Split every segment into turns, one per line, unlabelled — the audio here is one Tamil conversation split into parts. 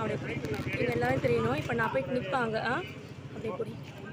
அப்படியே போடி இவங்க எல்லாரும் தெரியணும் இப்போ நான் போயிட்டு நிற்பாங்க ஆ அப்படியே போடி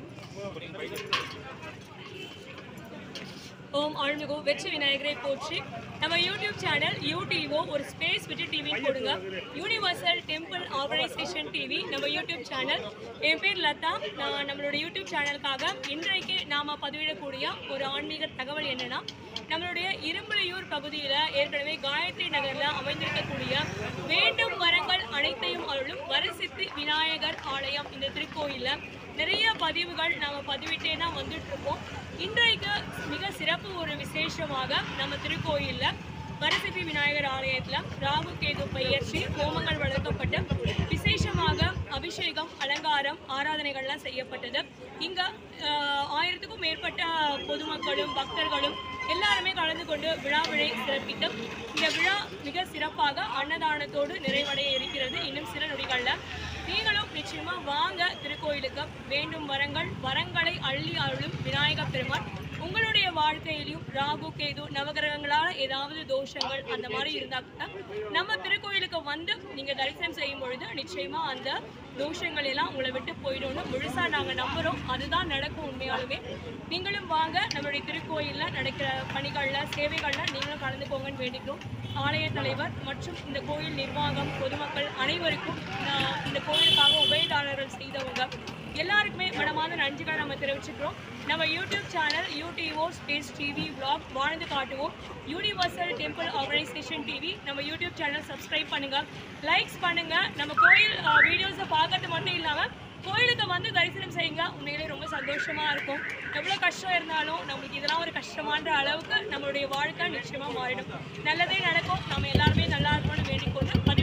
ஓம் அருள்மிகு வெற்றி விநாயகரை போற்றி நம்ம யூடியூப் சேனல் யூடிஓ ஒரு ஸ்பேஸ் விட்டு டிவின்னு போடுங்க யூனிவர்சல் டெம்பிள் ஆர்கனைசேஷன் டிவி நம்ம யூடியூப் சேனல் என் பேர் லதா நான் நம்மளோட யூடியூப் சேனலுக்காக இன்றைக்கு நாம் பதிவிடக்கூடிய ஒரு ஆன்மீக தகவல் என்னன்னா நம்மளுடைய இரும்புலியூர் பகுதியில் ஏற்கனவே காயத்ரி நகரில் அமைந்திருக்கக்கூடிய வேண்டும் வரங்கள் அனைத்தையும் அருளும் வரசித்தி விநாயகர் ஆலயம் இந்த திருக்கோயிலில் நிறைய பதிவுகள் நாம பதிவிட்டே தான் வந்துட்டு இருக்கோம் இன்றைக்கு மிக சிறப்பு ஒரு விசேஷமாக நம்ம திருக்கோயில்ல வரசித்தி விநாயகர் ஆலயத்துல ராகு கேது பயிற்சி ஹோமங்கள் வளர்க்கப்பட்டு விசேஷமாக அபிஷேகம் அலங்காரம் ஆராதனைகள்லாம் செய்யப்பட்டது இங்க ஆஹ், ஆயிரத்துக்கும் மேற்பட்ட பொதுமக்களும் பக்தர்களும் எல்லாருமே கலந்து கொண்டு விழாவினை சிறப்பித்து இந்த விழா மிக சிறப்பாக அன்னதானத்தோடு நிறைவடைய இருக்கிறது இன்னும் சில நொடிகள்ல நீங்களும் நிச்சயமா வாங்க திருக்கோயிலுக்கு வேண்டும் வரங்கள் வரங்களை அள்ளி அருளும் விநாயக பெருமான் உங்களுடைய வாழ்க்கையிலும் ராகு கேது நவகிரகங்களால ஏதாவது தோஷங்கள் அந்த மாதிரி இருந்தா கூட நம்ம திருக்கோயிலுக்கு வந்து நீங்க தரிசனம் செய்யும் பொழுது நிச்சயமா அந்த தோஷங்கள் எல்லாம் உங்களை விட்டு போயிடும்னு முழுசா நாங்க நம்புறோம் அதுதான் நடக்கும் உண்மையாலுமே நீங்களும் வாங்க நம்மளுடைய திருக்கோயில்ல நடக்கிற பணிகள்ல சேவைகள்ல நீங்களும் கலந்துக்கோங்கன்னு வேண்டிக்கிறோம் ஆலய தலைவர் மற்றும் இந்த கோயில் நிர்வாகம் பொதுமக்கள் அனைவருக்கும் நான் இந்த கோயிலுக்காக உபயதாரர்கள் செய்தவங்க எல்லாருக்குமே மனமார்ந்த நன்றிகளை நம்ம தெரிவிச்சுக்கிறோம் நம்ம YouTube channel UTO space TV vlog வாழ்ந்து காட்டுவோம் யூனிவர்சல் டெம்பிள் ஆர்கனைசேஷன் டிவி நம்ம யூடியூப் சேனல் சப்ஸ்கிரைப் பண்ணுங்க லைக்ஸ் பண்ணுங்க நம்ம கோயில் வீடியோஸை பார்க்கறது மட்டும் இல்லாமல் கோயிலுக்கு வந்து தரிசனம் செய்யுங்க உண்மையிலே ரொம்ப சந்தோஷமா இருக்கும் எவ்வளோ கஷ்டம் இருந்தாலும் நம்மளுக்கு இதெல்லாம் ஒரு கஷ்டமான்ற அளவுக்கு நம்மளுடைய வாழ்க்கை நிச்சயமா மாறிடும் நல்லதே நடக்கும் நம்ம எல்லாருமே நல்லா இருக்கணும்னு வேண்டிக்கொண்டு